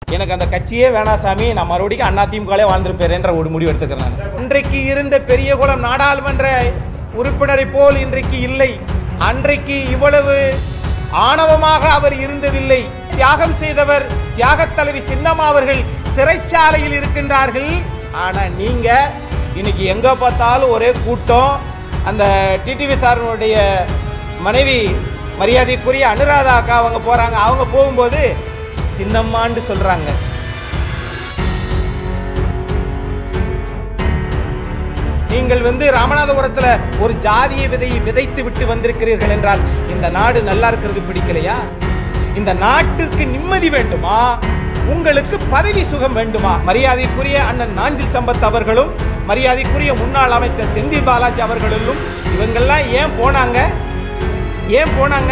எனக்கு அந்த கட்சியே வேணாம் சாமி நான் மறுபடியும் அதிமுகலே வாழ்ந்திருப்பேன்ற ஒரு முடிவு எடுத்துக்கிறேன் நான் அன்றைக்கு இருந்த பெரியகுளம் நாடாளுமன்ற உறுப்பினரை போல் இன்றைக்கு இல்லை அன்றைக்கு இவ்வளவு ஆணவமாக அவர் இருந்ததில்லை தியாகம் செய்தவர் தியாகத் தலைவி சின்னம்மா அவர்கள் சிறைச்சாலையில் இருக்கின்றார்கள் ஆனா நீங்க இன்னைக்கு எங்க பார்த்தாலும் ஒரே கூட்டம் அந்த டிடிவி சாரனுடைய மனைவி மரியாதைக்குரிய அனுராதா அக்கா அவங்க போறாங்க அவங்க போகும்போது சின்னம்மான்னு சொல்றாங்க நீங்கள் வந்து ராமநாதபுரத்துல ஒரு ஜாதிய விதையை விதைத்து விட்டு வந்திருக்கிறீர்கள் என்றால் இந்த நாடு நல்லா இருக்கிறது பிடிக்கலையா இந்த நாட்டுக்கு நிம்மதி வேண்டுமா உங்களுக்கு பதவி சுகம் வேண்டுமா மரியாதைக்குரிய அண்ணன் நாஞ்சில் சம்பத் அவர்களும் மரியாதைக்குரிய முன்னாள் அமைச்சர் செந்தில் பாலாஜி அவர்களும் இவங்கெல்லாம் ஏன் போனாங்க ஏன் போனாங்க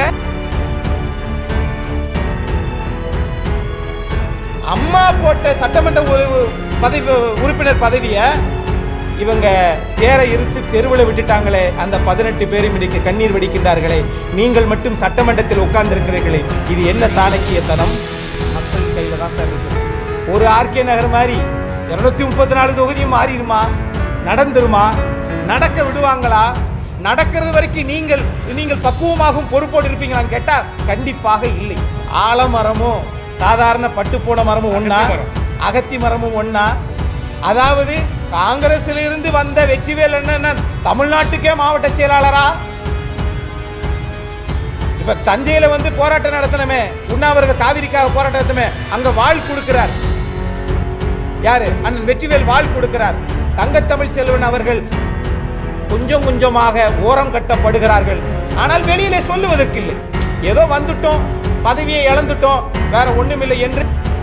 அம்மா போட்ட சட்டமன்ற உறு- பதவி உறுப்பினர் பதவியை இவங்க தேரை இருத்து தெருவில் விட்டுட்டாங்களே அந்த பதினெட்டு பேரும் இன்னைக்கு கண்ணீர் வெடிக்கின்றார்களே நீங்கள் மட்டும் சட்டமன்றத்தில் உட்கார்ந்திருக்கிறீர்களே இது என்ன சாணக்கியத்தனம் மக்கள் கையில் தான் சார் இருக்கு ஒரு ஆர்கே நகர் மாதிரி இருநூத்தி முப்பத்தி நாலு தொகுதியும் மாறிடுமா நடந்துருமா நடக்க விடுவாங்களா நடக்கிறது வரைக்கும் நீங்கள் நீங்கள் பக்குவமாகவும் பொறுப்போடு இருப்பீங்களான்னு கேட்டா கண்டிப்பாக இல்லை ஆலமரமும் சாதாரண பட்டு போன மரமும் ஒண்ணா அகத்தி மரமும் ஒண்ணா அதாவது காங்கிரஸ்ல இருந்து வந்த வெற்றிவேல் என்ன தமிழ்நாட்டுக்கே மாவட்ட செயலாளரா இப்ப தஞ்சையில வந்து போராட்டம் நடத்தணுமே உண்ணாவிரத காவிரிக்காக போராட்டம் நடத்தணுமே அங்க வாழ் கொடுக்கிறார் யாரு அண்ணன் வெற்றிவேல் வாழ் கொடுக்கிறார் தங்கத்தமிழ் செல்வன் அவர்கள் கொஞ்சம் கொஞ்சமாக ஓரம் கட்டப்படுகிறார்கள் ஆனால் வெளியிலே சொல்லுவதற்கு இல்லை ஏதோ வந்துட்டோம் பதவியை இழந்துட்டோம் வேற ஒண்ணுமில்லை என்று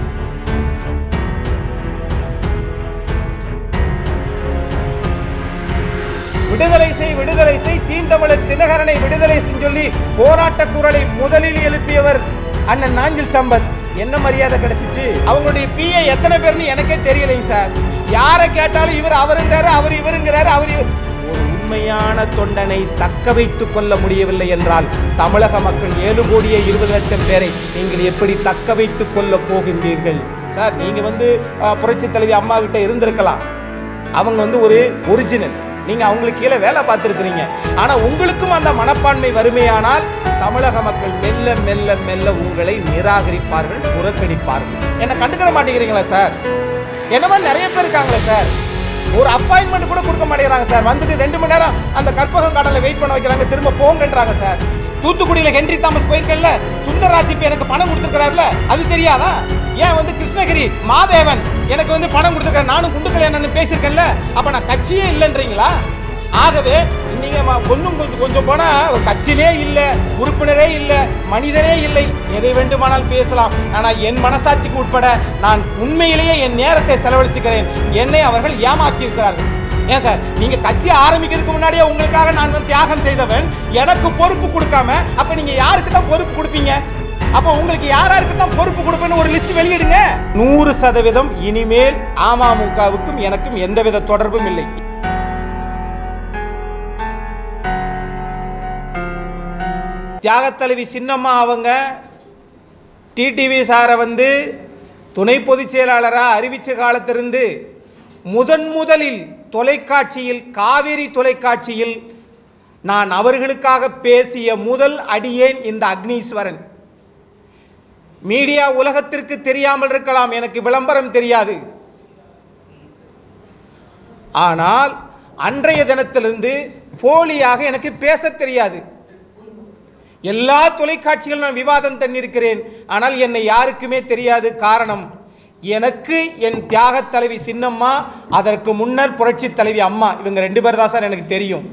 விடுதலை செய் விடுதலை செய் தீந்தமிழர் தினகரனை விடுதலை செய் சொல்லி போராட்ட குரலை முதலில் எழுப்பியவர் அண்ணன் நாஞ்சில் சம்பத் என்ன மரியாதை கிடைச்சிச்சு அவங்களுடைய பிஏ எத்தனை பேர்னு எனக்கே தெரியலைங்க சார் யாரை கேட்டாலும் இவர் அவருங்கிறாரு அவர் இவருங்கிறாரு அவர் இவர் ஒரு உண்மையான தொண்டனை தக்க வைத்துக் கொள்ள முடியவில்லை என்றால் தமிழக மக்கள் ஏழு கோடியே இருபது லட்சம் பேரை நீங்கள் எப்படி தக்க வைத்துக் கொள்ள போகின்றீர்கள் சார் நீங்க வந்து அஹ், புரட்சித் தலைவி அம்மா கிட்ட இருந்திருக்கலாம் அவங்க வந்து ஒரு ஒரிஜினல் நீங்க அவங்களுக்கு கீழே வேலை பார்த்துருக்கிறீங்க ஆனா உங்களுக்கும் அந்த மனப்பான்மை வறுமையானால் தமிழக மக்கள் மெல்ல மெல்ல மெல்ல உங்களை நிராகரிப்பார்கள் புறக்கணிப்பார்கள் என்ன கண்டுக்கிற மாட்டேங்கிறீங்களா சார் என்ன மாதிரி நிறைய பேர் இருக்காங்களே சார் ஒரு அப்பாயின்மெண்ட் கூட கொடுக்க மாட்டேங்கிறாங்க சார் வந்துட்டு ரெண்டு மணி நேரம் அந்த கற்பகம் கடலை வெயிட் பண்ண வைக்கிறாங்க திரும்ப போங்கன்றாங்க சார் தூத்துக்குடியில ஹென்றி தாமஸ் போயிருக்கேன்ல சுந்தரராஜ் இப்ப எனக்கு பணம் கொடுத்துருக்காருல்ல அது தெரியாதா ஏன் வந்து கிருஷ்ணகிரி மாதேவன் எனக்கு வந்து பணம் கொடுத்துருக்காரு நானும் குண்டு கல்யாணம் பேசியிருக்கேன்ல அப்ப நான் கட்சியே இல்லைன்றீங்களா ஆகவே நீங்க ம- கொஞ்சம் கொஞ்சம் கொஞ்சம் போனா ஒரு கட்சியிலே இல்ல உறுப்பினரே இல்ல மனிதரே இல்லை எதை வேண்டுமானால் பேசலாம் ஆனா என் மனசாட்சிக்கு உட்பட நான் உண்மையிலேயே என் நேரத்தை செலவழிச்சுக்கிறேன் என்னை அவர்கள் ஏமாற்றி இருக்கிறார்கள் ஏன் சார் நீங்க கட்சி ஆரம்பிக்கிறதுக்கு முன்னாடியே உங்களுக்காக நான் வந்து தியாகம் செய்தவன் எனக்கு பொறுப்பு கொடுக்காம அப்ப நீங்க யாருக்கு தான் பொறுப்பு கொடுப்பீங்க அப்ப உங்களுக்கு யார் யாருக்கு தான் பொறுப்பு கொடுப்பேன்னு ஒரு லிஸ்ட் வெளியிடுங்க நூறு சதவீதம் இனிமேல் அமமுகவுக்கும் எனக்கும் எந்தவித தொடர்பும் இல்லை தியாகத்தலைவி சின்னம்மா அவங்க டிடிவி சாரை வந்து துணை பொதுச் செயலாளராக அறிவிச்ச காலத்திலிருந்து முதன் முதலில் தொலைக்காட்சியில் காவேரி தொலைக்காட்சியில் நான் அவர்களுக்காக பேசிய முதல் அடியேன் இந்த அக்னீஸ்வரன் மீடியா உலகத்திற்கு தெரியாமல் இருக்கலாம் எனக்கு விளம்பரம் தெரியாது ஆனால் அன்றைய தினத்திலிருந்து போலியாக எனக்கு பேசத் தெரியாது எல்லா தொலைக்காட்சிகளும் நான் விவாதம் தண்ணிருக்கிறேன் ஆனால் என்னை யாருக்குமே தெரியாது காரணம் எனக்கு என் தியாகத் தலைவி சின்னம்மா அதற்கு முன்னர் புரட்சி தலைவி அம்மா இவங்க ரெண்டு பேர் தான் சார் எனக்கு தெரியும்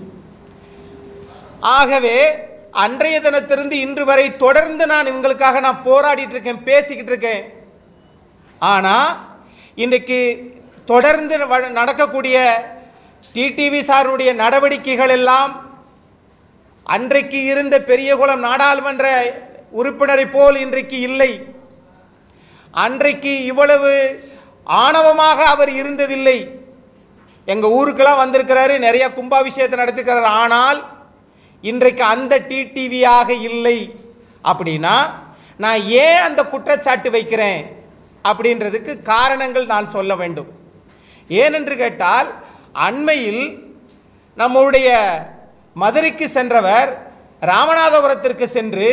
ஆகவே அன்றைய தினத்திலிருந்து இன்று வரை தொடர்ந்து நான் இவங்களுக்காக நான் போராடிட்டு இருக்கேன் பேசிக்கிட்டு இருக்கேன் ஆனால் இன்றைக்கு தொடர்ந்து வ- நடக்கக்கூடிய டிடிவி சாருடைய நடவடிக்கைகள் எல்லாம் அன்றைக்கு இருந்த பெரியகுளம் நாடாளுமன்ற உறுப்பினரை போல் இன்றைக்கு இல்லை அன்றைக்கு இவ்வளவு ஆணவமாக அவர் இருந்ததில்லை எங்கள் ஊருக்கெல்லாம் வந்திருக்கிறாரு நிறைய கும்பாபிஷேகத்தை நடத்திருக்கிறார் ஆனால் இன்றைக்கு அந்த டிடிவியாக இல்லை அப்படின்னா நான் ஏன் அந்த குற்றச்சாட்டு வைக்கிறேன் அப்படின்றதுக்கு காரணங்கள் நான் சொல்ல வேண்டும் ஏனென்று கேட்டால் அண்மையில் நம்முடைய மதுரைக்கு சென்றவர் ராமநாதபுரத்திற்கு சென்று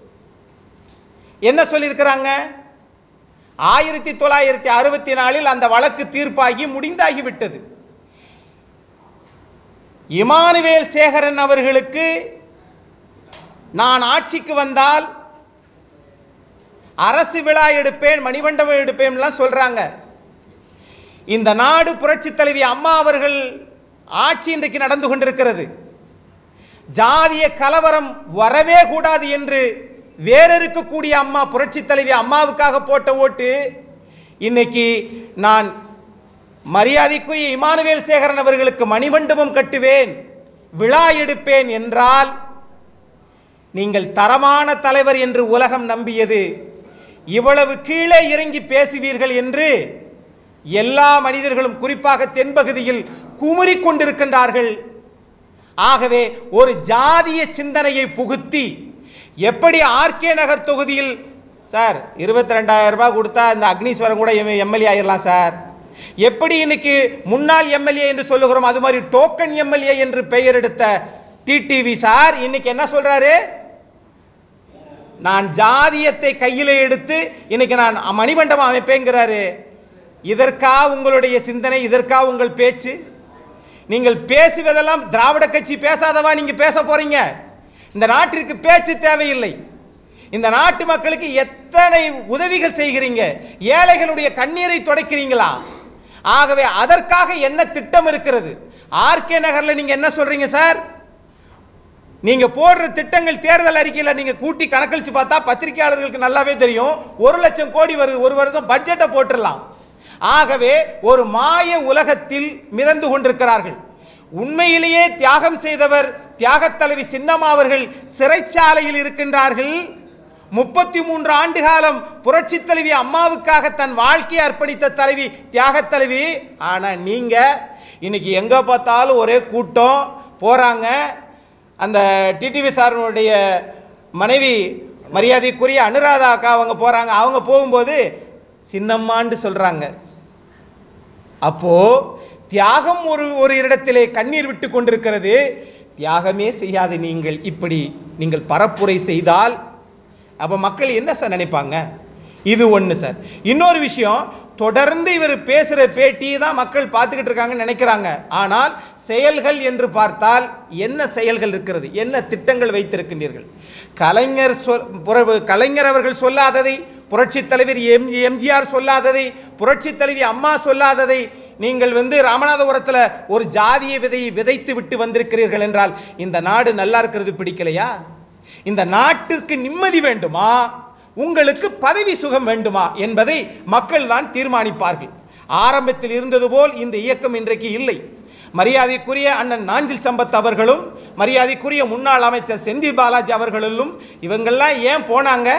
என்ன சொல்லியிருக்கிறாங்க ஆயிரத்தி தொள்ளாயிரத்தி அறுபத்தி நாலில் அந்த வழக்கு தீர்ப்பாகி முடிந்தாகிவிட்டது இமானுவேல் சேகரன் அவர்களுக்கு நான் ஆட்சிக்கு வந்தால் அரசு விழா எடுப்பேன் மணிமண்டபம் எடுப்பேன்லாம் சொல்றாங்க இந்த நாடு புரட்சி தலைவி அம்மா அவர்கள் ஆட்சி இன்றைக்கு நடந்து கொண்டிருக்கிறது ஜாதிய கலவரம் வரவே கூடாது என்று வேற இருக்கக்கூடிய அம்மா புரட்சி தலைவி அம்மாவுக்காக போட்ட ஓட்டு இன்னைக்கு நான் மரியாதைக்குரிய இமானுவேல் சேகரன் அவர்களுக்கு மணிமண்டபம் கட்டுவேன் விழா எடுப்பேன் என்றால் நீங்கள் தரமான தலைவர் என்று உலகம் நம்பியது இவ்வளவு கீழே இறங்கி பேசுவீர்கள் என்று எல்லா மனிதர்களும் குறிப்பாக தென்பகுதியில் குமுறிக் கொண்டிருக்கின்றார்கள் ஆகவே ஒரு ஜாதிய சிந்தனையை புகுத்தி எப்படி ஆர்கே நகர் தொகுதியில் சார் இருபத்தி ரெண்டாயிரம் ரூபாய் கொடுத்தா இந்த அக்னீஸ்வரன் கூட எம்எல்ஏ ஆயிடலாம் சார் எப்படி இன்னைக்கு முன்னாள் எம்எல்ஏ என்று சொல்லுகிறோம் அது மாதிரி டோக்கன் எம்எல்ஏ என்று பெயர் எடுத்த டிடிவி சார் இன்னைக்கு என்ன சொல்றாரு நான் ஜாதியத்தை கையில் எடுத்து இன்னைக்கு நான் மணிமண்டபம் அமைப்பேங்கிறாரு இதற்கா உங்களுடைய சிந்தனை இதற்கா உங்கள் பேச்சு நீங்கள் பேசுவதெல்லாம் திராவிட கட்சி பேசாதவா நீங்க பேச போறீங்க இந்த நாட்டிற்கு பேச்சு தேவையில்லை இந்த நாட்டு மக்களுக்கு எத்தனை உதவிகள் செய்கிறீங்க ஏழைகளுடைய கண்ணீரை துடைக்கிறீங்களா ஆகவே அதற்காக என்ன திட்டம் இருக்கிறது ஆர்கே நகர்ல நீங்க என்ன சொல்றீங்க சார் நீங்க போடுற திட்டங்கள் தேர்தல் அறிக்கையில நீங்க கூட்டி கணக்கழிச்சு பார்த்தா பத்திரிகையாளர்களுக்கு நல்லாவே தெரியும் ஒரு லட்சம் கோடி வருது ஒரு வருஷம் பட்ஜெட்டை போட்டுடலாம் ஆகவே ஒரு மாய உலகத்தில் மிதந்து கொண்டிருக்கிறார்கள் உண்மையிலேயே தியாகம் செய்தவர் தியாகத் தலைவி சின்னம்மா அவர்கள் சிறைச்சாலையில் இருக்கின்றார்கள் முப்பத்தி மூன்று ஆண்டு காலம் புரட்சி தலைவி அம்மாவுக்காக தன் வாழ்க்கையை அர்ப்பணித்த தலைவி தியாகத் தலைவி ஆனா நீங்க இன்னைக்கு எங்க பார்த்தாலும் ஒரே கூட்டம் போறாங்க அந்த டிடிவி சாரனுடைய மனைவி மரியாதைக்குரிய அனுராதா அக்கா அவங்க போறாங்க அவங்க போகும்போது சின்னம்மான்னு சொல்றாங்க அப்போ தியாகம் ஒரு ஒரு இடத்திலே கண்ணீர் விட்டு கொண்டிருக்கிறது தியாகமே செய்யாது நீங்கள் இப்படி நீங்கள் பரப்புரை செய்தால் அப்போ மக்கள் என்ன சார் நினைப்பாங்க இது ஒன்று சார் இன்னொரு விஷயம் தொடர்ந்து இவர் பேசுகிற பேட்டியை தான் மக்கள் பார்த்துக்கிட்டு இருக்காங்கன்னு நினைக்கிறாங்க ஆனால் செயல்கள் என்று பார்த்தால் என்ன செயல்கள் இருக்கிறது என்ன திட்டங்கள் வைத்திருக்கின்றீர்கள் கலைஞர் சொல் புற- கலைஞர் அவர்கள் சொல்லாததை புரட்சித் தலைவர் எம் எம்ஜிஆர் சொல்லாததை புரட்சித் தலைவி அம்மா சொல்லாததை நீங்கள் வந்து ராமநாதபுரத்தில் ஒரு ஜாதிய விதையை விதைத்து விட்டு வந்திருக்கிறீர்கள் என்றால் இந்த நாடு நல்லா இருக்கிறது பிடிக்கலையா இந்த நாட்டிற்கு நிம்மதி வேண்டுமா உங்களுக்கு பதவி சுகம் வேண்டுமா என்பதை மக்கள் தான் தீர்மானிப்பார்கள் ஆரம்பத்தில் இருந்தது போல் இந்த இயக்கம் இன்றைக்கு இல்லை மரியாதைக்குரிய அண்ணன் நாஞ்சில் சம்பத் அவர்களும் மரியாதைக்குரிய முன்னாள் அமைச்சர் செந்தில் பாலாஜி அவர்களும் இவங்கெல்லாம் ஏன் போனாங்க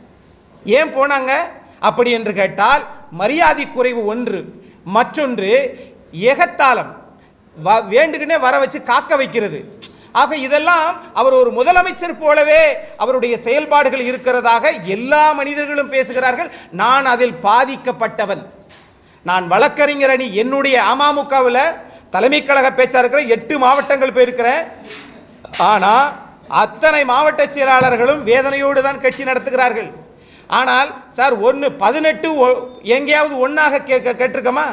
ஏன் போனாங்க அப்படி என்று கேட்டால் மரியாதை குறைவு ஒன்று மற்றொன்று ஏகத்தாளம் வ வேண்டுகினே வர வச்சு காக்க வைக்கிறது ஆக இதெல்லாம் அவர் ஒரு முதலமைச்சர் போலவே அவருடைய செயல்பாடுகள் இருக்கிறதாக எல்லா மனிதர்களும் பேசுகிறார்கள் நான் அதில் பாதிக்கப்பட்டவன் நான் வழக்கறிஞர் அணி என்னுடைய அமமுகவில் தலைமை கழக பேச்சா இருக்கிற எட்டு மாவட்டங்கள் போயிருக்கிறேன் ஆனால் அத்தனை மாவட்ட செயலாளர்களும் வேதனையோடு தான் கட்சி நடத்துகிறார்கள் ஆனால் சார் ஒன்று பதினெட்டு எங்கேயாவது ஒன்றாக கே கே- கேட்டிருக்கோமா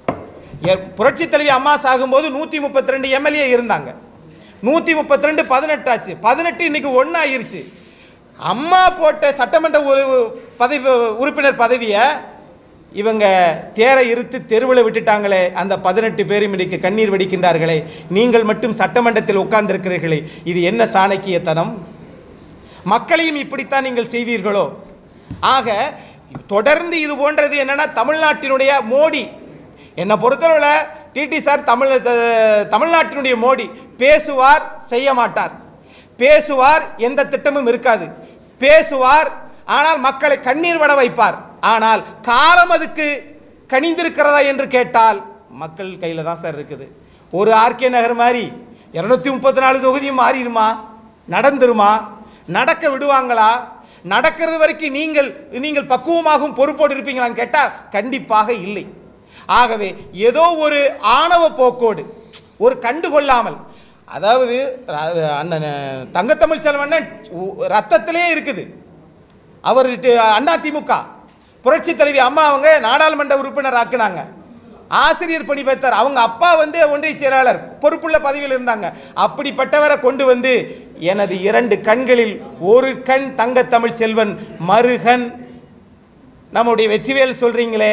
எ- புரட்சித் தலைவி அம்மா சாகும்போது நூற்றி முப்பத்தி ரெண்டு எம்எல்ஏ இருந்தாங்க நூற்றி முப்பத்தி ரெண்டு பதினெட்டு ஆச்சு பதினெட்டு இன்னைக்கு ஒன்று ஆயிருச்சு அம்மா போட்ட சட்டமன்ற ஒரு பதவி உறுப்பினர் பதவியை இவங்க தேரை இருத்து தெருவில் விட்டுட்டாங்களே அந்த பதினெட்டு பேரும் இன்னைக்கு கண்ணீர் வெடிக்கின்றார்களே நீங்கள் மட்டும் சட்டமன்றத்தில் உட்கார்ந்திருக்கிறீர்களே இது என்ன சாணக்கியத்தனம் மக்களையும் இப்படித்தான் நீங்கள் செய்வீர்களோ ஆக தொடர்ந்து இது போன்றது என்னன்னா தமிழ்நாட்டினுடைய மோடி என்னை பொறுத்தளவில் டிடி சார் தமிழ் த- தமிழ்நாட்டினுடைய மோடி பேசுவார் செய்ய மாட்டார் பேசுவார் எந்த திட்டமும் இருக்காது பேசுவார் ஆனால் மக்களை கண்ணீர் வட வைப்பார் ஆனால் காலம் அதுக்கு கனிந்திருக்கிறதா என்று கேட்டால் மக்கள் கையில் தான் சார் இருக்குது ஒரு ஆர்கே நகர் மாதிரி இரநூத்தி முப்பத்தி நாலு தொகுதியும் மாறிடுமா நடந்துருமா நடக்க விடுவாங்களா நடக்கிறது வரைக்கும் நீங்கள் நீங்கள் பக்குவமாகவும் பொறுப்போடு இருப்பீங்களான்னு கேட்டால் கண்டிப்பாக இல்லை ஆகவே ஏதோ ஒரு ஆணவ போக்கோடு ஒரு கண்டுகொள்ளாமல் அதாவது அது அண்ணன் தங்கத்தமிழ் செல்வண்ணன் உ- ரத்தத்திலே இருக்குது அவர் அண்ணா திமுக புரட்சி தலைவி அம்மா அவங்க நாடாளுமன்ற உறுப்பினர் ஆக்குனாங்க ஆசிரியர் பணி பெற்றார் அவங்க அப்பா வந்து ஒன்றிய செயலாளர் பொறுப்புள்ள பதவியில் இருந்தாங்க அப்படிப்பட்டவரை கொண்டு வந்து எனது இரண்டு கண்களில் ஒரு கண் தங்க தமிழ் செல்வன் மருகன் நம்முடைய வெற்றிவேல் சொல்றீங்களே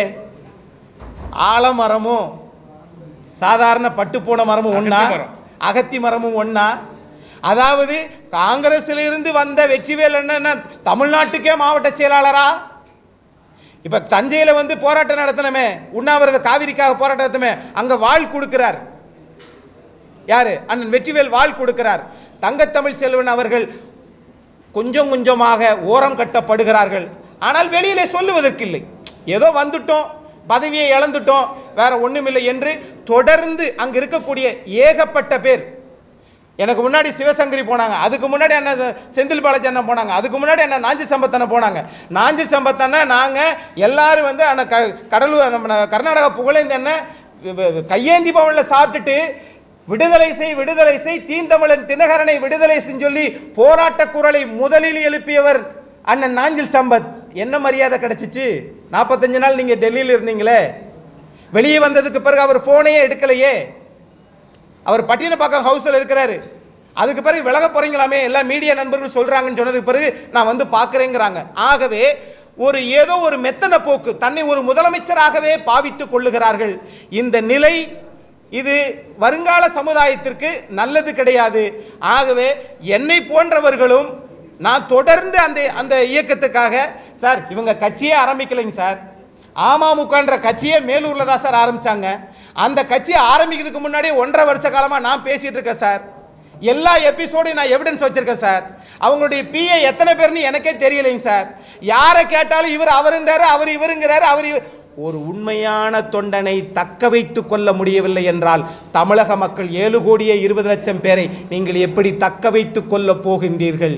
ஆலமரமும் சாதாரண பட்டு போன மரமும் ஒண்ணா அகத்தி மரம். அகத்தி மரமும் ஒண்ணா அதாவது காங்கிரஸ்ல இருந்து வந்த வெற்றிவேல் என்ன தமிழ்நாட்டுக்கே மாவட்ட செயலாளரா இப்ப தஞ்சையில வந்து போராட்டம் நடத்தினமே உண்ணாவிரத காவிரிக்காக போராட்டம் நடத்தமே அங்க வாழ் கொடுக்கிறார் யாரு அண்ணன் வெற்றிவேல் வாழ் கொடுக்கிறார் தங்கத்தமிழ் செல்வன் அவர்கள் கொஞ்சம் கொஞ்சமாக ஓரம் கட்டப்படுகிறார்கள் ஆனால் வெளியிலே சொல்லுவதற்கு இல்லை ஏதோ வந்துட்டோம் பதவியை இழந்துட்டோம் வேற ஒண்ணுமில்லை என்று தொடர்ந்து அங்க இருக்கக்கூடிய ஏகப்பட்ட பேர் எனக்கு முன்னாடி சிவசங்கரி போனாங்க அதுக்கு முன்னாடி என்ன செந்தில் பாலாஜி அண்ணன் போனாங்க அதுக்கு முன்னாடி என்ன நாஞ்சி சம்பத்தனை போனாங்க நாஞ்சி சம்பத்தனை நாங்கள் எல்லாரும் வந்து அண்ணன் க கடலூர் நம்ம கர்நாடகா புகழேந்தி அண்ணன் கையேந்தி பவனில் சாப்பிட்டுட்டு விடுதலை செய் விடுதலை செய் தீந்தமிழன் தினகரனை விடுதலை செய் சொல்லி போராட்ட குரலை முதலில் எழுப்பியவர் அண்ணன் நாஞ்சில் சம்பத் என்ன மரியாதை கிடைச்சிச்சு நாற்பத்தஞ்சு நாள் நீங்கள் டெல்லியில் இருந்தீங்களே வெளியே வந்ததுக்கு பிறகு அவர் ஃபோனையே எடுக்கலையே அவர் பட்டினப்பாக்கம் ஹவுஸில் இருக்கிறாரு அதுக்கு பிறகு விலக போறீங்களாமே எல்லா மீடியா நண்பர்கள் சொல்றாங்கன்னு சொன்னதுக்கு பிறகு நான் வந்து பார்க்குறேங்கிறாங்க ஆகவே ஒரு ஏதோ ஒரு மெத்தன போக்கு தன்னை ஒரு முதலமைச்சராகவே பாவித்துக் கொள்ளுகிறார்கள் இந்த நிலை இது வருங்கால சமுதாயத்திற்கு நல்லது கிடையாது ஆகவே என்னை போன்றவர்களும் நான் தொடர்ந்து அந்த அந்த இயக்கத்துக்காக சார் இவங்க கட்சியே ஆரம்பிக்கலைங்க சார் அமமுகன்ற கட்சியே மேலூர்ல தான் சார் ஆரம்பிச்சாங்க அந்த கட்சியை ஆரம்பிக்கிறதுக்கு முன்னாடி ஒன்றரை வருஷ காலமா நான் பேசிட்டு இருக்கேன் சார் எல்லா எபிசோடையும் நான் எவிடன்ஸ் வச்சிருக்கேன் சார் அவங்களுடைய பிஏ எத்தனை பேர்னு எனக்கே தெரியலைங்க சார் யாரை கேட்டாலும் இவர் அவருன்றாரு அவர் இவருங்கிறாரு அவர் இவர் ஒரு உண்மையான தொண்டனை தக்க வைத்துக் கொள்ள முடியவில்லை என்றால் தமிழக மக்கள் ஏழு கோடியே இருபது லட்சம் பேரை நீங்கள் எப்படி தக்க வைத்துக் கொள்ளப் போகின்றீர்கள்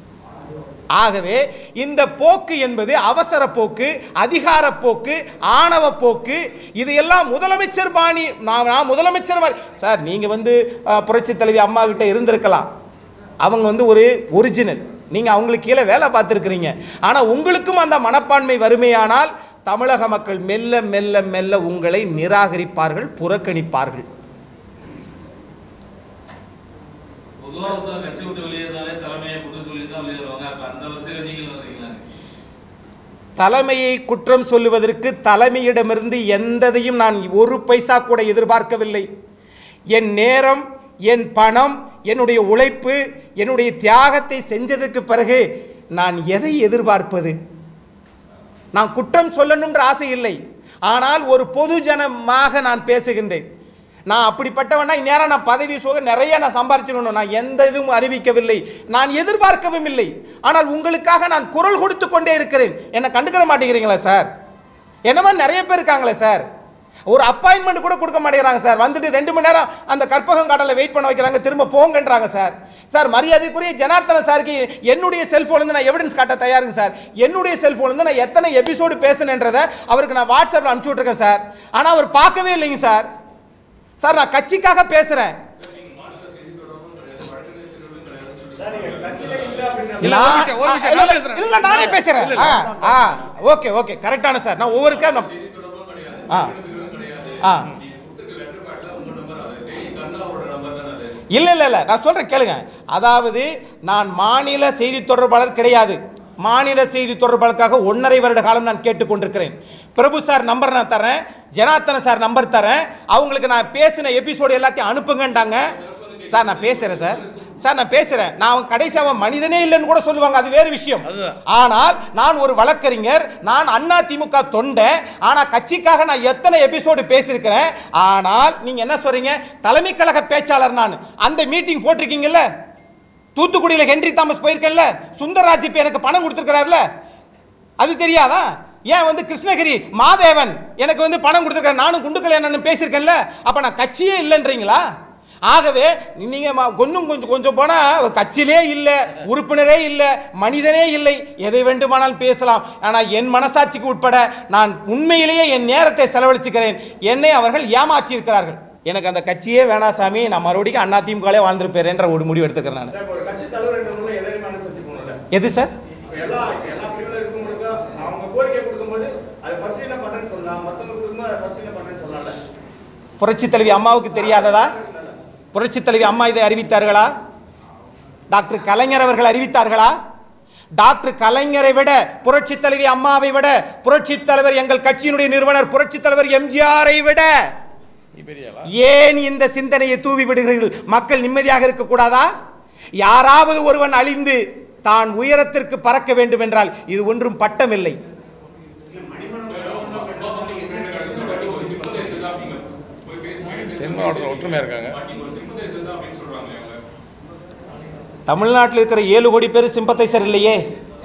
ஆகவே இந்த போக்கு என்பது அவசர போக்கு அதிகார போக்கு ஆணவ போக்கு இது எல்லாம் முதலமைச்சர் பாணி நான் நான் முதலமைச்சர் மாதிரி சார் நீங்கள் வந்து அஹ், புரட்சித் தலைவி அம்மா கிட்ட இருந்திருக்கலாம் அவங்க வந்து ஒரு ஒரிஜினல் நீங்கள் அவங்களுக்கு கீழே வேலை பார்த்துருக்கிறீங்க ஆனால் உங்களுக்கும் அந்த மனப்பான்மை வறுமையானால் தமிழக மக்கள் மெல்ல மெல்ல மெல்ல உங்களை நிராகரிப்பார்கள் புறக்கணிப்பார்கள் பொதுவா ஒருத்தர் கட்சி விட்டு வெளியேறினாலே தலைமையை குற்றம் சொல்லி தான் வெளியேறுவாங்க அப்ப அந்த வரிசையில நீங்கள் வர்றீங்களா தலைமையை குற்றம் சொல்லுவதற்கு தலைமையிடமிருந்து எந்ததையும் நான் ஒரு பைசா கூட எதிர்பார்க்கவில்லை என் நேரம் என் பணம் என்னுடைய உழைப்பு என்னுடைய தியாகத்தை செஞ்சதுக்கு பிறகு நான் எதை எதிர்பார்ப்பது நான் குற்றம் சொல்லணுன்ற ஆசை இல்லை ஆனால் ஒரு பொது ஜனமாக நான் பேசுகின்றேன் நான் அப்படிப்பட்டவனா இந்நேரம் நான் பதவி சுக நிறைய நான் சம்பாரிச்சிடணும் நான் எந்த இதுவும் அறிவிக்கவில்லை நான் எதிர்பார்க்கவும் இல்லை ஆனால் உங்களுக்காக நான் குரல் கொடுத்து கொண்டே இருக்கிறேன் என்னை கண்டுக்கிற மாட்டேங்கிறீங்களா சார் என்ன மாதிரி நிறைய பேர் இருக்காங்களே சார் ஒரு அப்பாயின்மெண்ட் கூட கொடுக்க மாட்டேங்கிறாங்க சார் வந்துட்டு ரெண்டு மணி நேரம் அந்த கற்பகம் கடலை வெயிட் பண்ண வைக்கிறாங்க திரும்ப போங்கன்றாங்க சார் சார் மரியாதைக்குரிய ஜனார்த்தன சாருக்கு என்னுடைய செல்ஃபோன்லேருந்து நான் எவிடன்ஸ் காட்ட தயாருங்க சார் என்னுடைய செல்ஃபோன்லேருந்து நான் எத்தனை எபிசோடு பேசுனேன்றதை அவருக்கு நான் வாட்ஸ்அப்பில் அனுப்பிச்சி விட்ருக்கேன் சார் ஆனால் அவர் பார்க்கவே இல்லைங்க சார் சார் நான் கட்சிக்காக பேசுகிறேன் இல்ல, ஒரு நிமிஷம், ஒரு நிமிஷம், நான் பேசுறேன். இல்ல நானே பேசுறேன் இல்ல, ஆ இல்ல. ஆ ஓகே ஓகே கரெக்டான சார் நான் ஒவ்வொருக்கா நான் ஆ ஆ இல்ல இல்ல இல்ல நான் சொல்றேன் கேளுங்க அதாவது நான் மாநில செய்தி தொடர்பாளர் கிடையாது மாநில செய்தி தொடர்பாளருக்காக ஒன்றரை வருட காலம் நான் கேட்டுக்கொண்டிருக்கிறேன் பிரபு சார் நம்பர் நான் தரேன் ஜனார்த்தன சார் நம்பர் தரேன் அவங்களுக்கு நான் பேசின எபிசோடு எல்லாத்தையும் அனுப்புங்கன்றாங்க சார் நான் பேசுறேன் சார் சார் நான் பேசுறேன் நான் அவன் கடைசி அவன் மனிதனே இல்லைன்னு கூட சொல்லுவாங்க அது வேறு விஷயம் அதுதான். ஆனால் நான் ஒரு வழக்கறிஞர் நான் அண்ணா திமுக தொண்டை ஆனா கட்சிக்காக நான் எத்தனை எபிசோடு பேசியிருக்கிறேன் ஆனால் நீங்க என்ன சொல்றீங்க தலைமை கழக பேச்சாளர் நான் அந்த மீட்டிங் போட்டிருக்கீங்கல்ல தூத்துக்குடியில் ஹென்றி தாமஸ் போயிருக்கேன்ல சுந்தரராஜ் இப்ப எனக்கு பணம் கொடுத்துருக்கிறாருல அது தெரியாதா ஏன் வந்து கிருஷ்ணகிரி மாதேவன் எனக்கு வந்து பணம் கொடுத்துருக்காரு நானும் குண்டு கல்யாணம் பேசியிருக்கேன்ல அப்ப நான் கட்சியே இல்லைன்றீங்களா ஆகவே நீங்க ம- இன்னும் கொஞ்சம் கொஞ்சம் போனா ஒரு கட்சியிலே இல்லை உறுப்பினரே இல்லை மனிதனே இல்லை எதை வேண்டுமானாலும் பேசலாம் ஆனால் என் மனசாட்சிக்கு உட்பட நான் உண்மையிலேயே என் நேரத்தை செலவழிச்சுக்கிறேன் என்னை அவர்கள் ஏமாற்றி இருக்கிறார்கள் எனக்கு அந்த கட்சியே வேணாம் சாமி நான் மறுபடியும் அண்ணா திமுகலே வாழ்ந்துருப்பேன் என்ற ஒரு முடிவு எடுத்துக்கிறேன் நான் சார், இப்ப ஒரு கட்சி தலைவர் என்ற முறையில எல்லாரையுமே அனுசரிச்சு போகணும்ல எது சார் இப்ப எல்லா எல்லா பிரிவுல இருக்கவங்களுக்கு அவங்க கோரிக்கை கொடுக்கும்போது அது பரிசீலனை பண்றேன்னு சொல்லலாம் மத்தவங்க கொடுக்கும்போது அதை பரிசீலனை பண்றேன்னு சொல்லலாம்ல புரட்சி தலைவி அம்மாவுக்கு தெரியாததா புரட்சி தலைவி அம்மா இதை அறிவித்தார்களா டாக்டர் கலைஞர் அவர்கள் அறிவித்தார்களா டாக்டர் கலைஞரை விட புரட்சி தலைவி அம்மாவை விட புரட்சி தலைவர் எங்கள் கட்சியினுடைய நிறுவனர் புரட்சி தலைவர் எம்ஜிஆரை விட ஏன் இந்த சிந்தனையை தூவி விடுகிறீர்கள் மக்கள் நிம்மதியாக இருக்கக்கூடாதா யாராவது ஒருவன் அழிந்து தான் உயரத்திற்கு பறக்க வேண்டும் என்றால் இது ஒன்றும் பட்டமில்லை தென் மாவட்டத்தில் ஒற்றுமையா இருக்காங்க தமிழ்நாட்டில் இருக்கிற ஏழு கோடி பேர் சிம்பத்தைசர் இல்லையே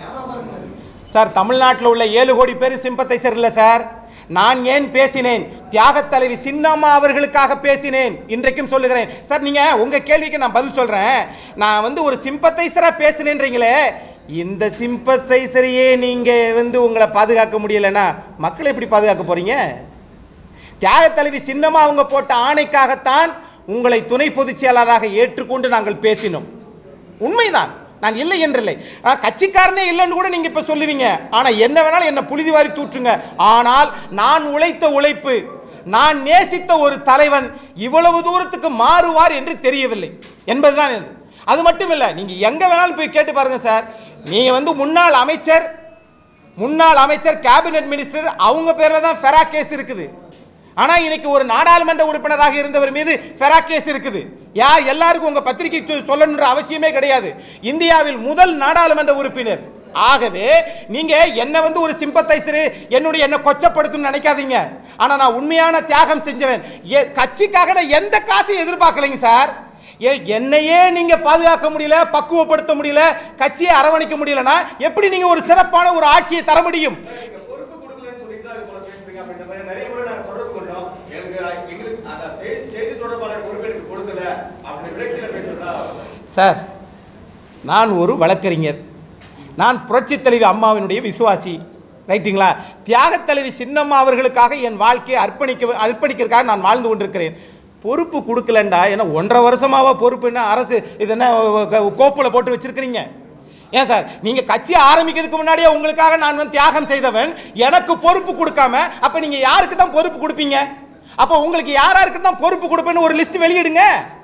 சார் தமிழ்நாட்டில் உள்ள ஏழு கோடி பேர் சிம்பத்தைசர் இல்லை சார் நான் ஏன் பேசினேன் தியாகத் தலைவி சின்னம்மா அவர்களுக்காக பேசினேன் இன்றைக்கும் சொல்லுகிறேன் சார் நீங்க உங்க கேள்விக்கு நான் பதில் சொல்றேன் நான் வந்து ஒரு சிம்பத்தைசரா பேசினேன்றீங்களே இந்த சிம்பத்தைசரையே நீங்க வந்து உங்களை பாதுகாக்க முடியலன்னா மக்களை எப்படி பாதுகாக்க போறீங்க தியாகத் தலைவி சின்னமா அவங்க போட்ட ஆணைக்காகத்தான் உங்களை துணை பொதுச் செயலாளராக ஏற்றுக்கொண்டு நாங்கள் பேசினோம் உண்மைதான் நான் இல்லை என்றில்லை ஆனால் கட்சிக்காரனே இல்லைன்னு கூட நீங்க இப்ப சொல்லுவீங்க ஆனா என்ன வேணாலும் என்ன புழுதி வாரி தூற்றுங்க ஆனால் நான் உழைத்த உழைப்பு நான் நேசித்த ஒரு தலைவன் இவ்வளவு தூரத்துக்கு மாறுவார் என்று தெரியவில்லை என்பதுதான் இது. அது மட்டும் இல்லை நீங்க எங்க வேணாலும் போய் கேட்டு பாருங்க சார் நீங்க வந்து முன்னாள் அமைச்சர் முன்னாள் அமைச்சர் கேபினெட் மினிஸ்டர் அவங்க பேர்ல தான் ஃபெரா கேஸ் இருக்குது ஆனா இன்னைக்கு ஒரு நாடாளுமன்ற உறுப்பினராக இருந்தவர் மீது ஃபெரா கேஸ் இருக்குது யார் எல்லாருக்கும் உங்க பத்திரிகை சொ- சொல்லணுன்ற அவசியமே கிடையாது இந்தியாவில் முதல் நாடாளுமன்ற உறுப்பினர் ஆகவே நீங்க என்ன வந்து ஒரு சிம்பத்தைசரு என்னுடைய என்ன கொச்சப்படுத்தும் நினைக்காதீங்க ஆனா நான் உண்மையான தியாகம் செஞ்சவன் எ- கட்சிக்காக நான் எந்த காசையும் எதிர்பார்க்கலைங்க சார் ஏ என்னையே நீங்க பாதுகாக்க முடியல பக்குவப்படுத்த முடியல கட்சியை அரவணைக்க முடியலனா எப்படி நீங்க ஒரு சிறப்பான ஒரு ஆட்சியை தர முடியும் நீங்க பொறுப்பு கொடுக்கலன்னு சொல்லிட்டு தான் இது போல பேசுறீங்க அப்படின்ற மாதிரி நிறைய முறை நாங்க தொடர்பு கொண்டோம் எனக்கு எங்களுக்கு அந்த செய்தி- செய்தி தொடர்பாளர் பொறுப்பு எனக்கு கொடுக்கல அப்படின்னு விளக்கில பேசுறதா சார் நான் ஒரு வழக்கறிஞர் நான் புரட்சித் தலைவி அம்மாவினுடைய விசுவாசி ரைட்டுங்களா தியாகத் தலைவி சின்னம்மா அவர்களுக்காக என் வாழ்க்கையை அர்ப்பணிக்க அர்ப்பணிக்கிறதுக்காக நான் வாழ்ந்து கொண்டிருக்கிறேன் பொறுப்பு கொடுக்கலண்டா ஏன்னா ஒன்றரை வருஷமாவா பொறுப்புன்னா அரசு இது என்ன கோப்பில் போட்டு வச்சிருக்கிறீங்க ஏன் சார் நீங்க கட்சி ஆரம்பிக்கிறதுக்கு முன்னாடியே உங்களுக்காக நான் வந்து தியாகம் செய்தவன் எனக்கு பொறுப்பு கொடுக்காம அப்ப நீங்க யாருக்கு தான் பொறுப்பு கொடுப்பீங்க அப்ப உங்களுக்கு யாராருக்கு தான் பொறுப்பு கொடுப்பேன்னு ஒரு லிஸ்ட் வெளியிடுங்க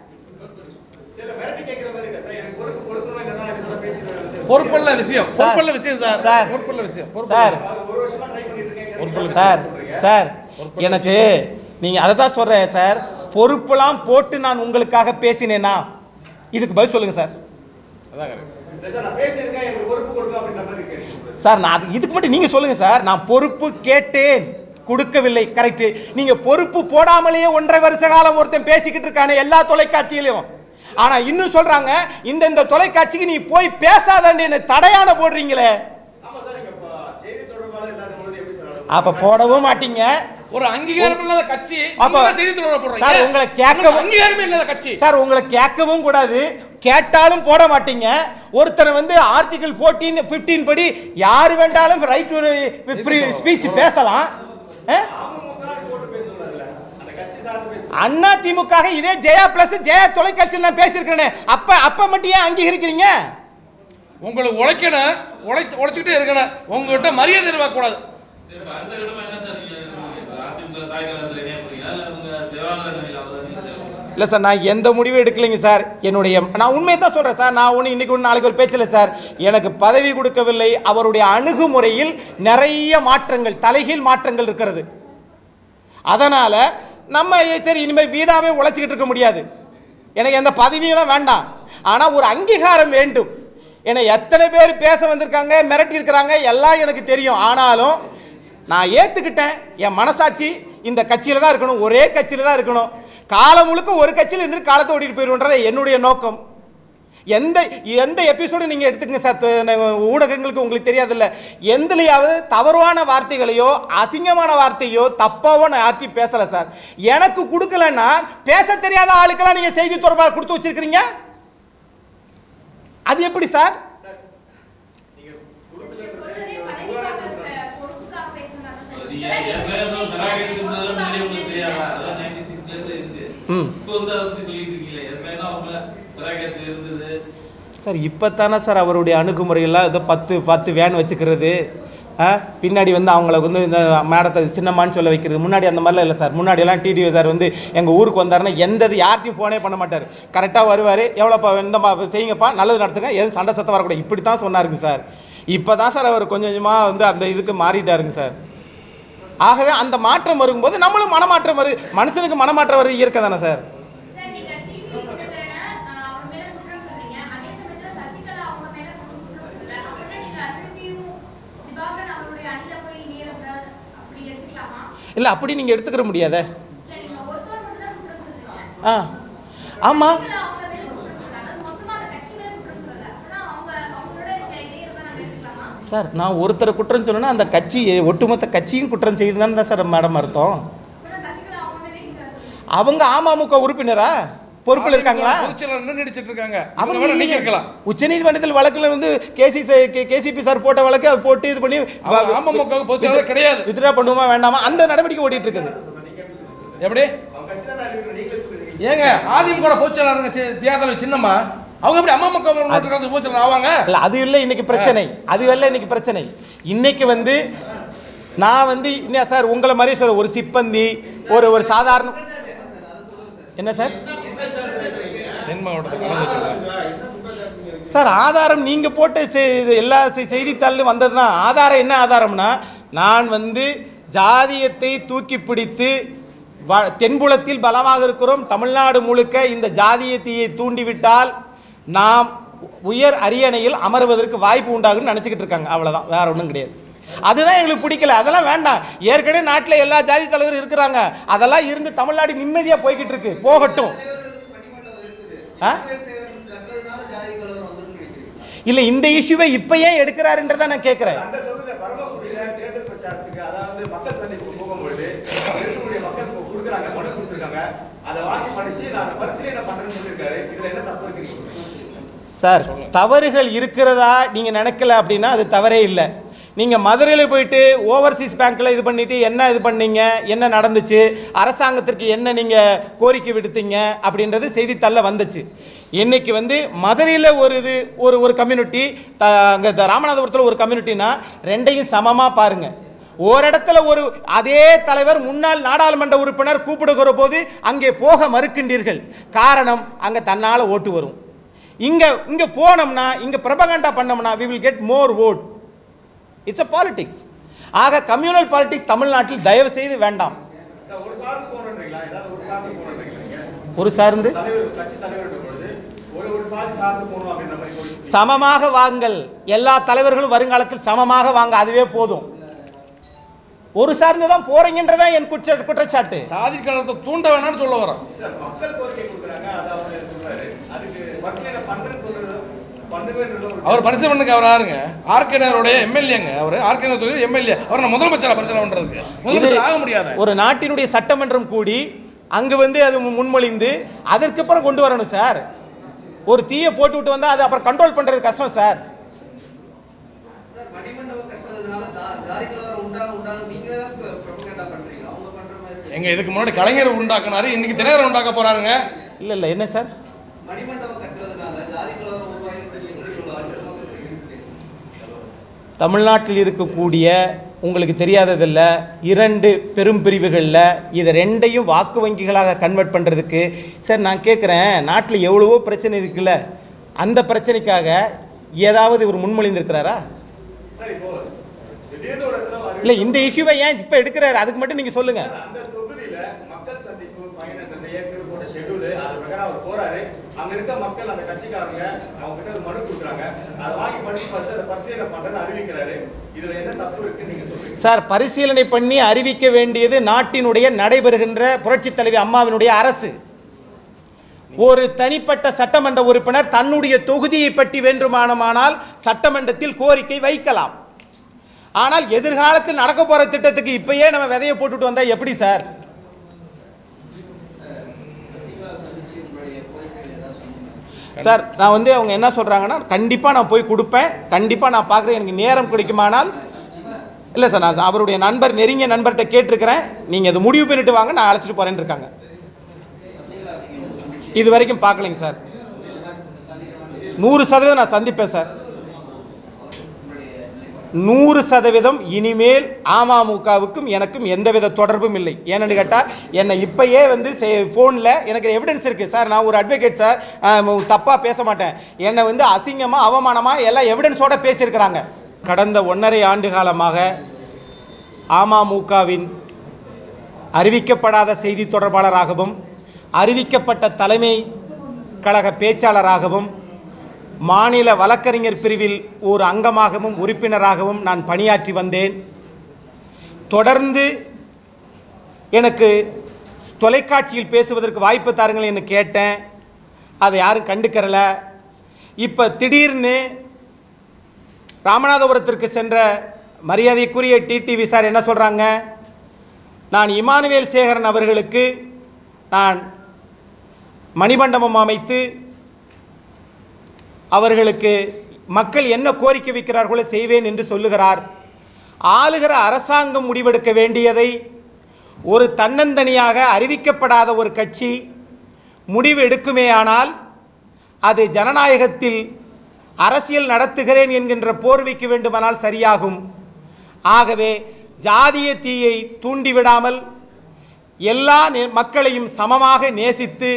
இல்ல மிரட்டி கேட்கிற மாதிரி இல்ல சார் எனக்கு பொறுப்பு கொடுக்கணும் இல்லைன்னா இது போல பேசிடுவேன் பொறுப்புள்ள விஷயம் சார். பொறுப்புள்ள விஷயம் சார் சார். பொறுப்புள்ள விஷயம் பொறுப்புள்ள சார் விஷயம். அது ஒரு வருஷமா ட்ரை பண்ணிட்டு இருக்கேன் பொறுப்புள்ள சார் விஷயம் சார் எனக்கு நீங்க அதை தான் சொல்றேன் சார் பொறுப்பெல்லாம் போட்டு நான் உங்களுக்காக பேசினேனா இதுக்கு பதில் சொல்லுங்க சார் அதான் correct. இல்ல சார் நான் பேசியிருக்கேன் எனக்கு பொறுப்பு கொடுக்கணும் அப்படின்ற மாதிரி இருக்கேன் சார் நான் அது- இதுக்கு மட்டும் நீங்க சொல்லுங்க சார் நான் பொறுப்பு கேட்டேன் கொடுக்கவில்லை கரெக்ட் நீங்க பொறுப்பு போடாமலேயே ஒன்றரை வருஷ காலம் ஒருத்தன் பேசிக்கிட்டு இருக்கானே எல்லா தொலைக்காட்சியிலையும் ஆனா இன்னும் சொல்றாங்க இந்த இந்த தொலைக்காட்சிக்கு நீ போய் பேசாதன்னு என்ன தடையான போடுறீங்களே ஆமா சார் இங்க இப்ப செய்தி தொடர்பாளர் இல்லாத பொழுது எப்படி சார் அப்ப போடவும் மாட்டீங்க ஒரு அங்கீகாரம் இல்லாத கட்சி அப்ப- நீங்க செய்தி தொடர போடுறீங்க சார், உங்களை கேட்க- உங்களுக்கு அங்கீகாரமே இல்லாத கட்சி சார் உங்களை கேட்கவும் கூடாது கேட்டாலும் போட மாட்டீங்க ஒருத்தரை வந்து ஆர்டிகல் 14 15 படி யார் வேண்டாலும் ரைட் டு ஃப்ரீ ஸ்பீச் பேசலாம் அஹ்? அமமுக போட்டு பேசக்கூடாதுல்ல அந்த கட்சி சார்ந்து பேச அண்ணா திமுக இதே ஜெயா பிளஸ் ஜெயா தொலைக்காட்சியில் நான் பேசியிருக்கிறேனே அப்ப அப்ப மட்டும் ஏன் அங்கீகரிக்கிறீங்க உங்களுக்கு உழைக்கணும் உழைச்சு உழைச்சிக்கிட்டே இருக்கணும் உங்ககிட்ட மரியாதை எதிர்பார்க்க கூடாது சரி, இப்ப அடுத்த கட்டமா என்ன சார் நீங்க இருக்கீங்க? அதிமுக தாய் கழகத்துல இணைய போறீங்களா இல்ல உங்க திவாகர் நிலையில வந்து நீங்க இல்லை சார் நான் எந்த முடிவும் எடுக்கலைங்க சார் என்னுடைய நான் உண்மையை தான் சொல்கிறேன் சார் நான் ஒன்று இன்னைக்கு ஒன்று நாளைக்கு ஒரு பேச்சில் சார் எனக்கு பதவி கொடுக்கவில்லை அவருடைய அணுகுமுறையில் நிறைய மாற்றங்கள் தலைகீழ் மாற்றங்கள் இருக்கிறது அதனால் நம்ம ஏ, சரி இனிமேல் வீணாவே உழைச்சிக்கிட்டு இருக்க முடியாது எனக்கு எந்த பதவியெல்லாம் வேண்டாம் ஆனால் ஒரு அங்கீகாரம் வேண்டும் என்னை எத்தனை பேர் பேச வந்திருக்காங்க மிரட்டி இருக்கிறாங்க எல்லாம் எனக்கு தெரியும் ஆனாலும் நான் ஏற்றுக்கிட்டேன் என் மனசாட்சி இந்த கட்சியில் தான் இருக்கணும் ஒரே கட்சியில் தான் இருக்கணும் காலம் முழுக்க ஒரு கட்சியில் இருந்துட்டு காலத்தை ஓட்டிட்டு போயிடுன்றதை என்னுடைய நோக்கம் எந்த எந்த எபிசோடு நீங்கள் எடுத்துக்கங்க சார் த- ந- ஊடகங்களுக்கு உங்களுக்கு தெரியாதுல்ல எதுலையாவது தவறான வார்த்தைகளையோ அசிங்கமான வார்த்தையோ தப்பாவோ நான் யார்ட்டையும் பேசலை சார் எனக்கு கொடுக்கலன்னா பேச தெரியாத ஆளுக்கெல்லாம் நீங்கள் செய்தி தொடர்பாக கொடுத்து வச்சிருக்கிறீங்க அது எப்படி சார் அது ஏன் ஏற்கனவே வந்து நிராகரித்து இருந்ததெல்லாம் முன்னாடி உங்களுக்கு தெரியாதா? அதெல்லாம் 96 ல இருந்து இருக்கு. ம். இப்போ வந்து அதை பத்தி சொல்லிட்டு இருக்கீங்களே. ஏற்கனவே தான் அவங்க நிராகரித்து இருந்தது. சார் இப்போ தானே சார் அவருடைய அணுகுமுறையெல்லாம் ஏதோ பத்து பத்து வேன் வச்சுக்கிறது ஆ, பின்னாடி வந்து அவங்கள வந்து இந்த மேடத்தை சின்னம்மான்னு சொல்ல வைக்கிறது முன்னாடி அந்த மாதிரிலாம் இல்லை சார் முன்னாடியெல்லாம் டிடிவி சார் வந்து எங்கள் ஊருக்கு வந்தாருன்னா எந்த இது யார்ட்டையும் ஃபோனே பண்ண மாட்டார் கரெக்டாக வருவார் எவ்வளோப்பா இந்தம்மா செய்யுங்கப்பா நல்லது நடத்துங்க எதுவும் சண்டை சத்தம் வரக்கூடாது இப்படி தான் சொன்னாருங்க சார் இப்போ தான் சார் அவர் கொஞ்சம் கொஞ்சமாக வந்து அந்த இதுக்கு மாறிட்டாருங்க சார் ஆகவே அந்த மாற்றம் வரும்போது நம்மளும் மனமாற்றம் வருது மனுஷனுக்கு மனமாற்றம் வருது இயற்கை தானே சார் சார், நீங்க டிவி தினகரனை, அஹ், அவர் மேல குற்றம் சொல்றீங்க. அதே சமயத்துல சசிகலா அவங்க மேல குற்றம் சொல்லல. அப்படின்னா நீங்க திருப்பியும் திவாகரன் அவருடைய அணில போய் இணையக்கூடாது அப்படி எடுத்துக்கலாமா? இல்லை அப்படி நீங்கள் எடுத்துக்கிற முடியாதே இல்ல, நீங்க ஒருத்தர் மட்டும்தான் குற்றம் சொல்றீங்க. ஆ ஆமாம் சசிகலா அவங்க மேல குற்றம் சொல்றாங்க. அது மொத்தமா அந்த கட்சி மேல குற்றம் சொல்லல. அப்படின்னா அவங்க அவங்களோட இருக்க இணையறதை நாங்க எடுத்துக்கலாமா? சார் நான் ஒருத்தரை குற்றம் சொல்லணும்னா அந்த கட்சி ஒட்டுமொத்த கட்சியும் குற்றம் செய்யுதுன்னு தான் சார் மேடம் அர்த்தம் அப்படின்னா சசிகலா அவங்க மேலே நீங்க சொல்றீங்க. அவங்க அமமுக உறுப்பினரா பொறுப்பில் இருக்காங்களா பொதுச்செயலாளர் என்ன நடிச்சிட்டு இருக்காங்க அவங்க அவங்க வேணா இல்லையே. நீங்க இருக்கலாம் உச்சநீதிமன்றத்தில் வழக்குல வந்து கேசி கேசிபி சார் போட்ட வழக்கு அது போட்டு இது பண்ணி அவங்க அமமுக பொதுச்செயலாளர் கிடையாது வித்ரா பண்ணுவோமா வேண்டாமா அந்த நடவடிக்கை ஓடிட்டு இருக்குது எப்படி அவங்க கட்சி தான் அறிவிக்கணும் நீங்களே சொல்லுங்க ஏங்க அதிமுக பொதுச்செயலாளருங்க சி- தியாகதலை சின்னம்மா அவங்க எப்படி அமமுக பொதுச்செயலாளர் ஆவாங்க இல்ல அது இல்லை இன்னைக்கு பிரச்சனை அது இல்லை இன்னைக்கு பிரச்சனை இன்னைக்கு வந்து நான் வந்து என்ன சார் உங்களை மாதிரி சொல்ற ஒரு சிப்பந்தி ஒரு ஒரு சாதாரண என்ன சார் தென் மாவட்டத்தை கலந்து சொல்றேன் சார் ஆதாரம் நீங்க போட்ட செ- இது எல்லா செ- செய்தித்தாளிலும் வந்தது தான் ஆதாரம் என்ன ஆதாரம்னா நான் வந்து ஜாதியத்தை தூக்கி பிடித்து வ- தென்புலத்தில் பலமாக இருக்கிறோம் தமிழ்நாடு முழுக்க இந்த ஜாதியத்தையை தூண்டிவிட்டால் நாம் உயர் அரியணையில் அமர்வதற்கு வாய்ப்பு உண்டாகும்னு நினச்சிக்கிட்டு இருக்காங்க அவ்வளோதான் வேற ஒன்றும் கிடையாது அதுதான் எங்களுக்கு பிடிக்கல அதெல்லாம் வேண்டாம் ஏற்கனவே நாட்டில் எல்லா ஜாதி தலைவரும் இருக்கிறாங்க அதெல்லாம் இருந்து தமிழ்நாடு நிம்மதியாக போய்கிட்டு இருக்கு போகட்டும் ஆ இல்லை இந்த இஷ்யூவை இப்போ ஏன் எடுக்கிறாருன்றதை நான் கேட்குறேன் அந்த தொகுதியில பரமக்குடியில தேர்தல் பிரச்சாரத்துக்கு அதாவது மக்கள் சந்திப்புக்கு போகும்பொழுது இருக்கக்கூடிய மக்கள் கு- கொடுக்குறாங்க மனு கொடுத்துருக்காங்க அதை வாங்கி படிச்சு நான் பரிசீலனை பண்றேன்னு சொல்லியிருக்காரு இதுல என்ன தப்பு இருக்கு நீங்க சொல்லுங்க. சார் தவறுகள் இருக்கிறதா நீங்கள் நினைக்கல அப்படின்னா அது தவறே இல்லை நீங்கள் மதுரையில் போயிட்டு ஓவர்சீஸ் பேங்க்கில் இது பண்ணிட்டு என்ன இது பண்ணீங்க என்ன நடந்துச்சு அரசாங்கத்திற்கு என்ன நீங்கள் கோரிக்கை விடுத்தீங்க அப்படின்றது செய்தித்தாளில் வந்துச்சு இன்னைக்கு வந்து மதுரையில் ஒரு இது ஒரு ஒரு கம்யூனிட்டி த அங்கே ராமநாதபுரத்தில் ஒரு கம்யூனிட்டினா ரெண்டையும் சமமாக பாருங்கள் ஓரிடத்துல ஒரு அதே தலைவர் முன்னாள் நாடாளுமன்ற உறுப்பினர் கூப்பிடுகிற போது அங்கே போக மறுக்கின்றீர்கள் காரணம் அங்கே தன்னால் ஓட்டு வரும் இங்க இங்க போனோம்னா இங்க பிரபகண்டா பண்ணோம்னா we will get more vote it's a politics ஆக கம்யூனல் பாலிடிக்ஸ் தமிழ்நாட்டில் தயவு செய்து வேண்டாம் இந்த ஒரு சார்ந்து போகணுன்றீங்களா ஏதாவது ஒரு சார்ந்து போகணுன்றீங்களா நீங்க ஒரு சார்ந்து தலைவர் கட்சி தலைவர் பொழுது ஒரு ஒரு சாதி சார்ந்து போகணும் அப்படின்ற மாதிரி கோரிக்கை. சமமாக வாங்கள் எல்லா தலைவர்களும் வருங்காலத்தில் சமமாக வாங்க அதுவே போதும் ஒரு சார்ந்து தான் போறீங்கன்றதான் என் குற்ற குற்றச்சாட்டு சாதி கலத்தை தூண்ட வேணாம்னு சொல்ல வரோம் இல்ல, மக்கள் கோரிக்கை கொடுக்குறாங்க அதை அவர் சொல்றாரு அதுக்கு பரிசீலனை பண்றேன்னு சொல்றது பண்ணுவேன்றது ஒரு அவர் பரிசு பண்ணுக்கு அவர் யாருங்க ஆர்கே நகருடைய எம்எல்ஏங்க அவர் ஆர்கே நகர் தொகுதி எம்எல்ஏ அவர் நான் முதலமைச்சரா பரிசீலனை பண்றதுக்கு முதலமைச்சர் ஆக முடியாத ஒரு நாட்டினுடைய சட்டமன்றம் கூடி அங்கு வந்து அது மு- முன்மொழிந்து அதற்கப்புறம் கொண்டு வரணும் சார் ஒரு தீயை போட்டு விட்டு வந்தா அது அப்புறம் கண்ட்ரோல் பண்றது கஷ்டம் சார் சார் மணிமண்டபம் கட்டுறதுனால தா- ஜாதி கலவரம் உண்டாகும் உண்டாகும் நீங்களே தான் ப்ரொபகண்டா பண்றீங்க அவங்க பண்ற மாதிரி எங்க இதுக்கு முன்னாடி கலைஞர் உண்டாக்குனாரு இன்னைக்கு தினகரன் உண்டாக்க போறாருங்க இல்ல இல்ல என்ன சார் மணிமண்டபம் கட்டுறதுனால ஜாதி கலவரம் உருவாயிருக்கு எப்படி இவ்வளவு அழுத்தமா சொல்றீங்க தமிழ்நாட்டில் இருக்கக்கூடிய உங்களுக்கு தெரியாததில்ல இரண்டு பெரும் பிரிவுகளில் இதை ரெண்டையும் வாக்கு வங்கிகளாக கன்வெர்ட் பண்ணுறதுக்கு சார் நான் கேட்குறேன் நாட்டில் எவ்வளவோ பிரச்சனை இருக்குல்ல அந்த பிரச்சனைக்காக ஏதாவது இவர் முன்மொழிந்திருக்கிறாரா சரி இப்போ திடீர்னு ஒரு இடத்துல ஒரு இல்லை இந்த இஷ்யூவை ஏன் இப்போ எடுக்கிறாரு அதுக்கு மட்டும் நீங்கள் சொல்லுங்கள் அந்த தொகுதியில மக்கள் சந்திப்பு பயணம் இந்த ஏற்கனவே போட்ட ஷெட்யூல் அது பிரகாரம் அவர் போறாரு அங்க இருக்க மக்கள் அந்த கட்சிக்காரங்க அவங்க கிட்ட ஒரு மனு கொடுக்குறாங்க அதை வாங்கி படிச்சு பார்த்து அதை பரிசீலனை பண்றேன்னு அறிவிக்கிறாரு இதுல என்ன தப்பு இருக்குன்னு நீங்க சொல்றீங்க சார் பரிசீலனை பண்ணி அறிவிக்க வேண்டியது நாட்டினுடைய நடைபெறுகின்ற புரட்சித் தலைவி அம்மாவினுடைய அரசு ஒரு தனிப்பட்ட சட்டமன்ற உறுப்பினர் தன்னுடைய தொகுதியை பற்றி வேண்டுமானமானால் சட்டமன்றத்தில் கோரிக்கை வைக்கலாம் ஆனால் எதிர்காலத்தில் நடக்க போற திட்டத்துக்கு இப்பயே நம்ம விதையை போட்டுட்டு வந்தா எப்படி சார் சார் நான் வந்து அவங்க என்ன சொல்றாங்கன்னா கண்டிப்பா நான் போய் கொடுப்பேன் கண்டிப்பா நான் பார்க்குறேன் எனக்கு நேரம் கிடைக்குமானால் இல்லை சார் நான் அவருடைய நண்பர் நெருங்கிய நண்பர்கிட்ட கேட்டிருக்கிறேன் நீங்கள் இது முடிவு பண்ணிட்டு வாங்க நான் அழைச்சிட்டு போறேன்னு இருக்காங்க இது வரைக்கும் பார்க்கலைங்க சார் நூறு சதவீதம் நான் சந்திப்பேன் சார் நூறு சதவீதம் இனிமேல் அமமுகவுக்கும் எனக்கும் எந்தவித தொடர்பும் இல்லை ஏன்னு கேட்டால் என்னை இப்பயே வந்து ஃபோனில் எனக்கு எவிடன்ஸ் இருக்குது சார் நான் ஒரு அட்வொகேட் சார் தப்பாக பேச மாட்டேன் என்னை வந்து அசிங்கமாக அவமானமாக எல்லாம் எவிடன்ஸோட பேசியிருக்கிறாங்க கடந்த ஒன்றரை ஆண்டு காலமாக அமமுகவின் அறிவிக்கப்படாத செய்தி தொடர்பாளராகவும் அறிவிக்கப்பட்ட தலைமை கழக பேச்சாளராகவும் மாநில வழக்கறிஞர் பிரிவில் ஒரு அங்கமாகவும் உறுப்பினராகவும் நான் பணியாற்றி வந்தேன் தொடர்ந்து எனக்கு தொலைக்காட்சியில் பேசுவதற்கு வாய்ப்பு தாருங்கள் என்று கேட்டேன் அதை யாரும் கண்டுக்கறல இப்போ திடீர்னு ராமநாதபுரத்திற்கு சென்ற மரியாதைக்குரிய டிடிவி சார் என்ன சொல்கிறாங்க நான் இமானுவேல் சேகரன் அவர்களுக்கு நான் மணிமண்டபம் அமைத்து அவர்களுக்கு மக்கள் என்ன கோரிக்கை வைக்கிறார்களோ செய்வேன் என்று சொல்லுகிறார் ஆளுகிற அரசாங்கம் முடிவெடுக்க வேண்டியதை ஒரு தன்னந்தனியாக அறிவிக்கப்படாத ஒரு கட்சி முடிவு எடுக்குமேயானால் அது ஜனநாயகத்தில் அரசியல் நடத்துகிறேன் என்கின்ற போர்வைக்கு வேண்டுமானால் சரியாகும் ஆகவே ஜாதிய தீயை தூண்டிவிடாமல் எல்லா நே- மக்களையும் சமமாக நேசித்து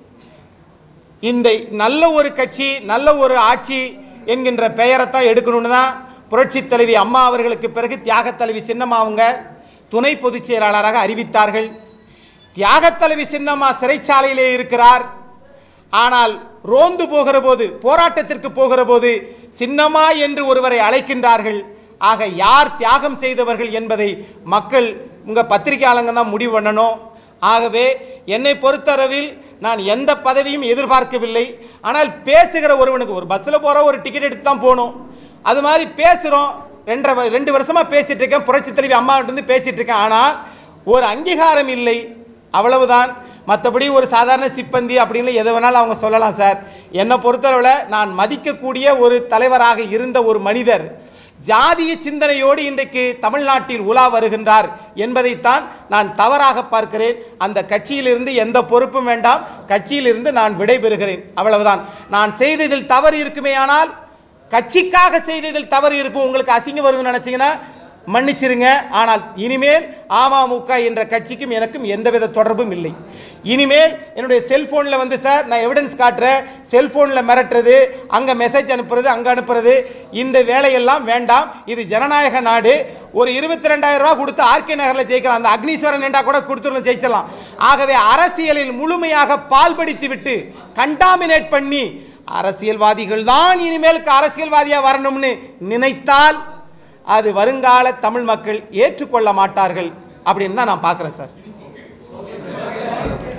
இந்த நல்ல ஒரு கட்சி நல்ல ஒரு ஆட்சி என்கின்ற பெயரைத்தான் எடுக்கணும்னு தான் புரட்சி தலைவி அம்மா அவர்களுக்கு பிறகு தியாகத் தலைவி சின்னம்மா அவங்க துணை பொதுச் செயலாளராக அறிவித்தார்கள் தியாகத் தலைவி சின்னம்மா சிறைச்சாலையிலே இருக்கிறார் ஆனால் ரோந்து போகிற போது போராட்டத்திற்கு போகிற போது சின்னம்மா என்று ஒருவரை அழைக்கின்றார்கள் ஆக யார் தியாகம் செய்தவர்கள் என்பதை மக்கள் உங்கள் பத்திரிகையாளங்க தான் முடிவு பண்ணணும் ஆகவே என்னை பொறுத்தளவில் நான் எந்த பதவியும் எதிர்பார்க்கவில்லை ஆனால் பேசுகிற ஒருவனுக்கு ஒரு பஸ்ஸில் போகிற ஒரு டிக்கெட் எடுத்து தான் போகணும் அது மாதிரி பேசுகிறோம் ரெண்டரை வ- ரெண்டு வருஷமாக பேசிகிட்டு இருக்கேன் புரட்சி தலைவி அம்மாவிட்ட இருந்து பேசிகிட்டு இருக்கேன் ஆனால் ஒரு அங்கீகாரம் இல்லை அவ்வளவுதான் மற்றபடி ஒரு சாதாரண சிப்பந்தி அப்படின்னு எது வேணாலும் அவங்க சொல்லலாம் சார் என்னை பொறுத்தளவில் நான் மதிக்கக்கூடிய ஒரு தலைவராக இருந்த ஒரு மனிதர் ஜாதிய சிந்தனையோடு இன்றைக்கு தமிழ்நாட்டில் உலா வருகின்றார் என்பதைத்தான் நான் தவறாக பார்க்கிறேன் அந்த கட்சியிலிருந்து எந்த பொறுப்பும் வேண்டாம் கட்சியிலிருந்து நான் விடைபெறுகிறேன் அவ்வளவுதான் நான் செய்ததில் தவறு இருக்குமேயானால் கட்சிக்காக செய்ததில் தவறு இருக்கும் உங்களுக்கு அசிங்கம் வருதுன்னு நினைச்சீங்கன்னா மன்னிச்சிருங்க ஆனால் இனிமேல் அமமுக என்ற கட்சிக்கும் எனக்கும் எந்தவித தொடர்பும் இல்லை இனிமேல் என்னுடைய செல்போனில் வந்து சார் நான் எவிடன்ஸ் காட்டுறேன் செல்போனில் மிரட்டுறது அங்கே மெசேஜ் அனுப்புறது அங்கே அனுப்புறது இந்த வேலையெல்லாம் வேண்டாம் இது ஜனநாயக நாடு ஒரு இருபத்தி ரெண்டாயிரம் ரூபா கொடுத்து ஆர்கே நகரில் ஜெயிக்கலாம் அந்த அக்னீஸ்வரன் என்றா கூட கொடுத்துருந்து ஜெயிச்சிடலாம் ஆகவே அரசியலில் முழுமையாக பால்படித்து விட்டு கண்டாமினேட் பண்ணி அரசியல்வாதிகள் தான் இனிமேலுக்கு அரசியல்வாதியாக வரணும்னு நினைத்தால் அது வருங்கால தமிழ் மக்கள் ஏற்றுக்கொள்ள மாட்டார்கள் அப்படின்னு தான் நான் பார்க்குறேன் சார்